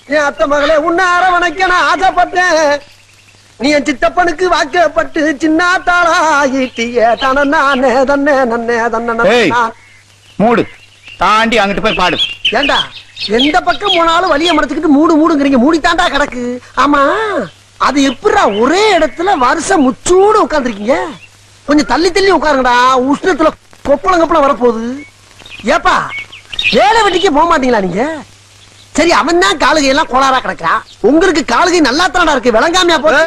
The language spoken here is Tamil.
என் அத்தை மகளே உன்னை அரவணைக்க நான் ஆசைப்பட்டேன் நீ என் சித்தப்பனுக்கு வாக்கப்பட்டு சின்ன தாளாயிட்டிய தன நானே தன்னே நன்னே தன்ன ஏய். மூடு தாண்டி அங்கிட்டு போய் பாடு ஏண்டா எந்த பக்கம் போனாலும் வழிய மறைச்சுக்கிட்டு மூடு மூடுங்கிறீங்க மூடி தாண்டா கிடக்கு ஆமா அது எப்படிடா ஒரே இடத்துல வருஷம் முச்சூடு உட்காந்துருக்கீங்க கொஞ்சம் தள்ளி தள்ளி உட்காருங்கடா உஷ்ணத்துல கொப்பளம் கொப்பளம் வரப்போகுது ஏப்பா வேலை வெட்டிக்கே போக மாட்டீங்களா நீங்க சரி அவன் தான் காலுகை எல்லாம் கோளாரா கிடக்குறான் உங்களுக்கு காலுகை நல்லா தானடா இருக்கு விளங்காமையா போகுது